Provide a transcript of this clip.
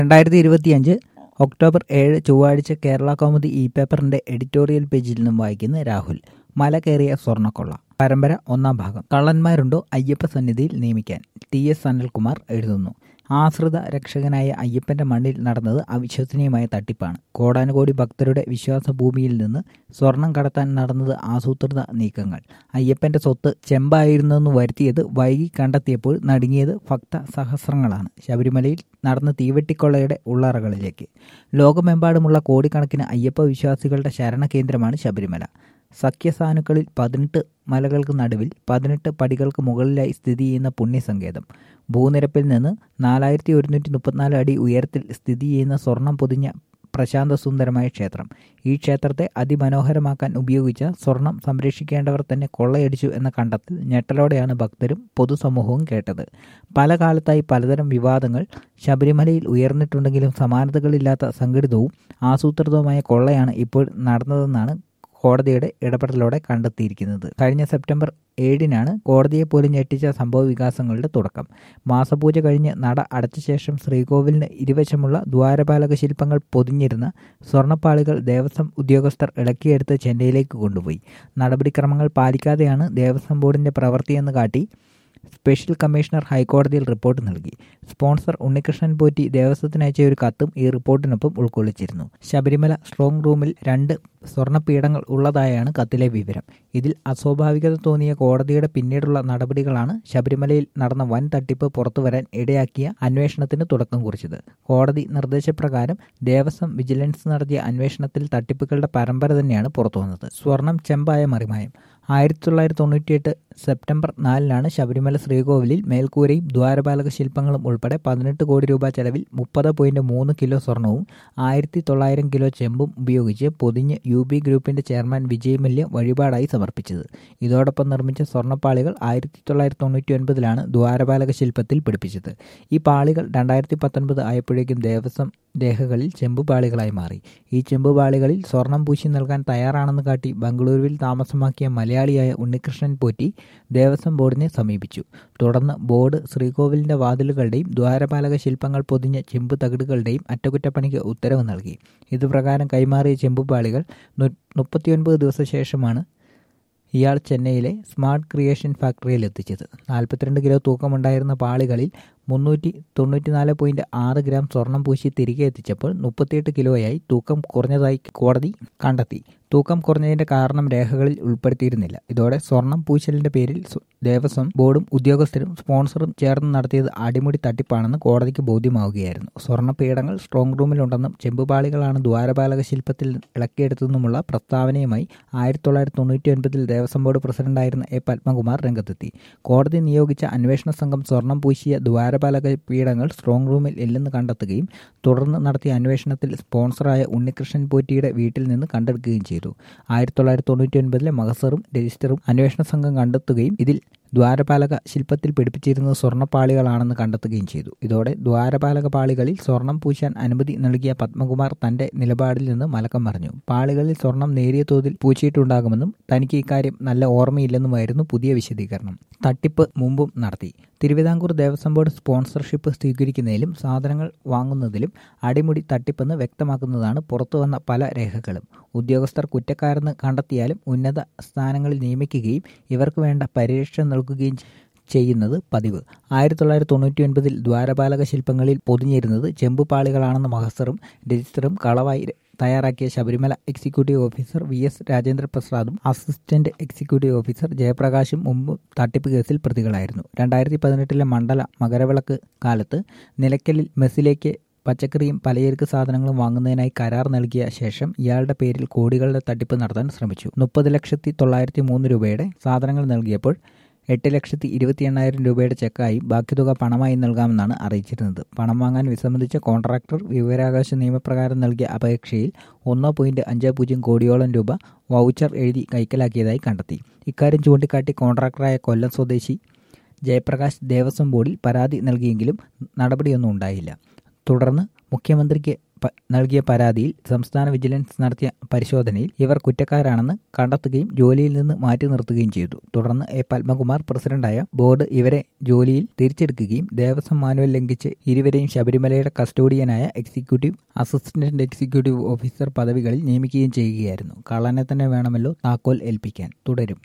രണ്ടായിരത്തി ഇരുപത്തിയഞ്ച് ഒക്ടോബർ ഏഴ് ചൊവ്വാഴ്ച കേരള കൗമുദി ഇ പേപ്പറിന്റെ എഡിറ്റോറിയൽ പേജിൽ നിന്നും വായിക്കുന്ന രാഹുൽ മല കയറിയ സ്വർണ്ണക്കൊള്ള പരമ്പര ഒന്നാം ഭാഗം കള്ളന്മാരുണ്ടോ അയ്യപ്പ സന്നിധിയിൽ നിയമിക്കാൻ ടി എസ് അനിൽകുമാർ എഴുതുന്നു ആശ്രിത രക്ഷകനായ അയ്യപ്പന്റെ മണ്ണിൽ നടന്നത് അവിശ്വസനീയമായ തട്ടിപ്പാണ് കോടാനുകോടി ഭക്തരുടെ വിശ്വാസ ഭൂമിയിൽ നിന്ന് സ്വർണം കടത്താൻ നടന്നത് ആസൂത്രിത നീക്കങ്ങൾ അയ്യപ്പന്റെ സ്വത്ത് ചെമ്പായിരുന്നെന്ന് വരുത്തിയത് വൈകി കണ്ടെത്തിയപ്പോൾ നടുങ്ങിയത് ഭക്ത സഹസ്രങ്ങളാണ് ശബരിമലയിൽ നടന്ന തീവെട്ടിക്കൊള്ളയുടെ ഉള്ളറകളിലേക്ക് ലോകമെമ്പാടുമുള്ള കോടിക്കണക്കിന് അയ്യപ്പ വിശ്വാസികളുടെ ശരണ കേന്ദ്രമാണ് ശബരിമല സഖ്യസാനുക്കളിൽ പതിനെട്ട് മലകൾക്ക് നടുവിൽ പതിനെട്ട് പടികൾക്ക് മുകളിലായി സ്ഥിതി ചെയ്യുന്ന പുണ്യസങ്കേതം ഭൂനിരപ്പിൽ നിന്ന് നാലായിരത്തി ഒരുന്നൂറ്റി മുപ്പത്തിനാല് അടി ഉയരത്തിൽ സ്ഥിതി ചെയ്യുന്ന സ്വർണം പൊതിഞ്ഞ പ്രശാന്ത സുന്ദരമായ ക്ഷേത്രം ഈ ക്ഷേത്രത്തെ അതിമനോഹരമാക്കാൻ ഉപയോഗിച്ച സ്വർണം സംരക്ഷിക്കേണ്ടവർ തന്നെ കൊള്ളയടിച്ചു എന്ന കണ്ടെത്തൽ ഞെട്ടലോടെയാണ് ഭക്തരും പൊതുസമൂഹവും കേട്ടത് പല കാലത്തായി പലതരം വിവാദങ്ങൾ ശബരിമലയിൽ ഉയർന്നിട്ടുണ്ടെങ്കിലും സമാനതകളില്ലാത്ത സംഘടിതവും ആസൂത്രിതവുമായ കൊള്ളയാണ് ഇപ്പോൾ നടന്നതെന്നാണ് കോടതിയുടെ ഇടപെടലോടെ കണ്ടെത്തിയിരിക്കുന്നത് കഴിഞ്ഞ സെപ്റ്റംബർ ഏഴിനാണ് കോടതിയെ പോലും ഞെട്ടിച്ച സംഭവ വികാസങ്ങളുടെ തുടക്കം മാസപൂജ കഴിഞ്ഞ് നട അടച്ച ശേഷം ശ്രീകോവിലിന് ഇരുവശമുള്ള ദ്വാരപാലക ശില്പങ്ങൾ പൊതിഞ്ഞിരുന്ന സ്വർണ്ണപ്പാളികൾ ദേവസ്വം ഉദ്യോഗസ്ഥർ ഇളക്കിയെടുത്ത് ചെന്നൈയിലേക്ക് കൊണ്ടുപോയി നടപടിക്രമങ്ങൾ പാലിക്കാതെയാണ് ദേവസ്വം ബോർഡിന്റെ പ്രവൃത്തിയെന്ന് കാട്ടി സ്പെഷ്യൽ കമ്മീഷണർ ഹൈക്കോടതിയിൽ റിപ്പോർട്ട് നൽകി സ്പോൺസർ ഉണ്ണികൃഷ്ണൻ പോറ്റി ദേവസ്വത്തിന് അയച്ച ഒരു കത്തും ഈ റിപ്പോർട്ടിനൊപ്പം ഉൾക്കൊള്ളിച്ചിരുന്നു ശബരിമല സ്ട്രോങ് റൂമിൽ രണ്ട് സ്വർണ്ണപീഠങ്ങൾ ഉള്ളതായാണ് കത്തിലെ വിവരം ഇതിൽ അസ്വാഭാവികത തോന്നിയ കോടതിയുടെ പിന്നീടുള്ള നടപടികളാണ് ശബരിമലയിൽ നടന്ന വൻ തട്ടിപ്പ് പുറത്തുവരാൻ ഇടയാക്കിയ അന്വേഷണത്തിന് തുടക്കം കുറിച്ചത് കോടതി നിർദ്ദേശപ്രകാരം ദേവസ്വം വിജിലൻസ് നടത്തിയ അന്വേഷണത്തിൽ തട്ടിപ്പുകളുടെ പരമ്പര തന്നെയാണ് പുറത്തുവന്നത് സ്വർണം ചെമ്പായ മറിമായം ആയിരത്തി തൊള്ളായിരത്തി തൊണ്ണൂറ്റിയെട്ട് സെപ്റ്റംബർ നാലിനാണ് ശബരിമല ശ്രീകോവിലിൽ മേൽക്കൂരയും ദ്വാരപാലക ശില്പങ്ങളും ഉൾപ്പെടെ പതിനെട്ട് കോടി രൂപ ചെലവിൽ മുപ്പത് പോയിന്റ് മൂന്ന് കിലോ സ്വർണവും ആയിരത്തി തൊള്ളായിരം കിലോ ചെമ്പും ഉപയോഗിച്ച് പൊതിഞ്ഞ് യു ബി ഗ്രൂപ്പിന്റെ ചെയർമാൻ വിജയ് മല്യ വഴിപാടായി സമർപ്പിച്ചത് ഇതോടൊപ്പം നിർമ്മിച്ച സ്വർണ്ണപ്പാളികൾ ആയിരത്തി തൊള്ളായിരത്തി തൊണ്ണൂറ്റി ഒൻപതിലാണ് ദ്വാരപാലക ശില്പത്തിൽ പിടിപ്പിച്ചത് ഈ പാളികൾ രണ്ടായിരത്തി പത്തൊൻപത് ആയപ്പോഴേക്കും ദേവസ്വം രേഖകളിൽ ചെമ്പുപാളികളായി മാറി ഈ ചെമ്പുപാളികളിൽ സ്വർണം പൂശി നൽകാൻ തയ്യാറാണെന്ന് കാട്ടി ബംഗളൂരുവിൽ താമസമാക്കിയ മലയാളിയായ ഉണ്ണികൃഷ്ണൻ പോറ്റി ദേവസ്വം ബോർഡിനെ സമീപിച്ചു തുടർന്ന് ബോർഡ് ശ്രീകോവിലിന്റെ വാതിലുകളുടെയും ദ്വാരപാലക ശില്പങ്ങൾ പൊതിഞ്ഞ ചെമ്പ് തകിടുകളുടെയും അറ്റകുറ്റപ്പണിക്ക് ഉത്തരവ് നൽകി ഇതുപ്രകാരം കൈമാറിയ ചെമ്പുപാളികൾ മുപ്പത്തിയൊൻപത് ദിവസ ശേഷമാണ് ഇയാൾ ചെന്നൈയിലെ സ്മാർട്ട് ക്രിയേഷൻ ഫാക്ടറിയിൽ എത്തിച്ചത് നാൽപ്പത്തിരണ്ട് കിലോ തൂക്കമുണ്ടായിരുന്ന പാളികളിൽ മുന്നൂറ്റി തൊണ്ണൂറ്റിനാല് പോയിന്റ് ആറ് ഗ്രാം സ്വർണം പൂശി തിരികെ എത്തിച്ചപ്പോൾ മുപ്പത്തിയെട്ട് കിലോയായി തൂക്കം കുറഞ്ഞതായി കോടതി കണ്ടെത്തി തൂക്കം കുറഞ്ഞതിന്റെ കാരണം രേഖകളിൽ ഉൾപ്പെടുത്തിയിരുന്നില്ല ഇതോടെ സ്വർണം പൂശലിന്റെ പേരിൽ ദേവസ്വം ബോർഡും ഉദ്യോഗസ്ഥരും സ്പോൺസറും ചേർന്ന് നടത്തിയത് അടിമുടി തട്ടിപ്പാണെന്ന് കോടതിക്ക് ബോധ്യമാവുകയായിരുന്നു സ്വർണ്ണപീഠങ്ങൾ സ്ട്രോങ് റൂമിലുണ്ടെന്നും ചെമ്പുപാളികളാണ് ദ്വാരപാലക ശില്പത്തിൽ ഇളക്കിയെടുത്തെന്നുമുള്ള പ്രസ്താവനയുമായി ആയിരത്തി തൊള്ളായിരത്തി തൊണ്ണൂറ്റി ഒൻപതിൽ ദേവസ്വം ബോർഡ് പ്രസിഡന്റായിരുന്ന എ പത്മകുമാർ രംഗത്തെത്തി കോടതി നിയോഗിച്ച അന്വേഷണ സംഘം സ്വർണം പൂശിയ ദ്വാരപാലക പീഠങ്ങൾ സ്ട്രോങ് റൂമിൽ ഇല്ലെന്ന് കണ്ടെത്തുകയും തുടർന്ന് നടത്തിയ അന്വേഷണത്തിൽ സ്പോൺസറായ ഉണ്ണികൃഷ്ണൻ പോറ്റിയുടെ വീട്ടിൽ നിന്ന് കണ്ടെടുക്കുകയും ചെയ്തു ആയിരത്തി തൊള്ളായിരത്തി തൊണ്ണൂറ്റി ഒൻപതിലെ മഹസറും രജിസ്റ്ററും അന്വേഷണ സംഘം കണ്ടെത്തുകയും ഇതിൽ ദ്വാരപാലക ശില്പത്തിൽ പിടിപ്പിച്ചിരുന്നത് സ്വർണ്ണപ്പാളികളാണെന്ന് കണ്ടെത്തുകയും ചെയ്തു ഇതോടെ ദ്വാരപാലക പാളികളിൽ സ്വർണം പൂശാൻ അനുമതി നൽകിയ പത്മകുമാർ തന്റെ നിലപാടിൽ നിന്ന് മലക്കം പറഞ്ഞു പാളികളിൽ സ്വർണം നേരിയ തോതിൽ പൂച്ചിയിട്ടുണ്ടാകുമെന്നും തനിക്ക് ഇക്കാര്യം നല്ല ഓർമ്മയില്ലെന്നുമായിരുന്നു പുതിയ വിശദീകരണം തട്ടിപ്പ് മുമ്പും നടത്തി തിരുവിതാംകൂർ ദേവസ്വം ബോർഡ് സ്പോൺസർഷിപ്പ് സ്വീകരിക്കുന്നതിലും സാധനങ്ങൾ വാങ്ങുന്നതിലും അടിമുടി തട്ടിപ്പെന്ന് വ്യക്തമാക്കുന്നതാണ് പുറത്തുവന്ന പല രേഖകളും ഉദ്യോഗസ്ഥർ കുറ്റക്കാരെന്ന് കണ്ടെത്തിയാലും ഉന്നത സ്ഥാനങ്ങളിൽ നിയമിക്കുകയും ഇവർക്ക് വേണ്ട പരിരക്ഷ നൽകുകയും ചെയ്യുന്നത് പതിവ് ആയിരത്തി തൊള്ളായിരത്തി തൊണ്ണൂറ്റി ഒൻപതിൽ ദ്വാരപാലക ശില്പങ്ങളിൽ പൊതിഞ്ഞിരുന്നത് ചെമ്പുപാളികളാണെന്ന മഹസറും രജിസ്റ്ററും കളവായി തയ്യാറാക്കിയ Sabarimala executive officer V S Rajendra പ്രസാദും അസിസ്റ്റന്റ് എക്സിക്യൂട്ടീവ് ഓഫീസർ ജയപ്രകാശും മുമ്പ് തട്ടിപ്പ് കേസിൽ പ്രതികളായിരുന്നു രണ്ടായിരത്തി പതിനെട്ടിലെ മണ്ഡല മകരവിളക്ക് കാലത്ത് നിലയ്ക്കലിൽ മെസ്സിലേക്ക് പച്ചക്കറിയും പലചരക്ക് സാധനങ്ങളും വാങ്ങുന്നതിനായി കരാർ നൽകിയ ശേഷം ഇയാളുടെ പേരിൽ കോടികളുടെ തട്ടിപ്പ് നടത്താൻ ശ്രമിച്ചു മുപ്പത് ലക്ഷത്തി തൊള്ളായിരത്തി മൂന്ന് രൂപയുടെ സാധനങ്ങൾ നൽകിയപ്പോൾ എട്ട് ലക്ഷത്തി ഇരുപത്തി എണ്ണായിരം രൂപയുടെ ചെക്കായി ബാക്കി തുക പണമായി നൽകാമെന്നാണ് അറിയിച്ചിരുന്നത് പണം വാങ്ങാൻ വിസമ്മതിച്ച കോൺട്രാക്ടർ വിവരാവകാശ നിയമപ്രകാരം നൽകിയ അപേക്ഷയിൽ ഒന്ന് പോയിന്റ് അഞ്ച് പൂജ്യം കോടിയോളം രൂപ വൗച്ചർ എഴുതി കൈക്കലാക്കിയതായി കണ്ടെത്തി ഇക്കാര്യം ചൂണ്ടിക്കാട്ടി കോൺട്രാക്ടറായ കൊല്ലം സ്വദേശി ജയപ്രകാശ് ദേവസ്വം ബോർഡിൽ പരാതി നൽകിയെങ്കിലും നടപടിയൊന്നും ഉണ്ടായില്ല തുടർന്ന് മുഖ്യമന്ത്രിക്ക് നൽകിയ പരാതിയിൽ സംസ്ഥാന വിജിലൻസ് നടത്തിയ പരിശോധനയിൽ ഇവർ കുറ്റക്കാരാണെന്ന് കണ്ടെത്തുകയും ജോലിയിൽ നിന്ന് മാറ്റി നിർത്തുകയും ചെയ്തു തുടർന്ന് എ പത്മകുമാർ പ്രസിഡന്റായ ബോർഡ് ഇവരെ ജോലിയിൽ തിരിച്ചെടുക്കുകയും ദേവസ്വം മാനുവൽ ലംഘിച്ച് ഇരുവരെയും ശബരിമലയുടെ കസ്റ്റോഡിയനായ എക്സിക്യൂട്ടീവ് അസിസ്റ്റന്റ് എക്സിക്യൂട്ടീവ് ഓഫീസർ പദവികളിൽ നിയമിക്കുകയും ചെയ്യുകയായിരുന്നു കള്ളനെ തന്നെ വേണമല്ലോ താക്കോൽ ഏൽപ്പിക്കാൻ തുടരും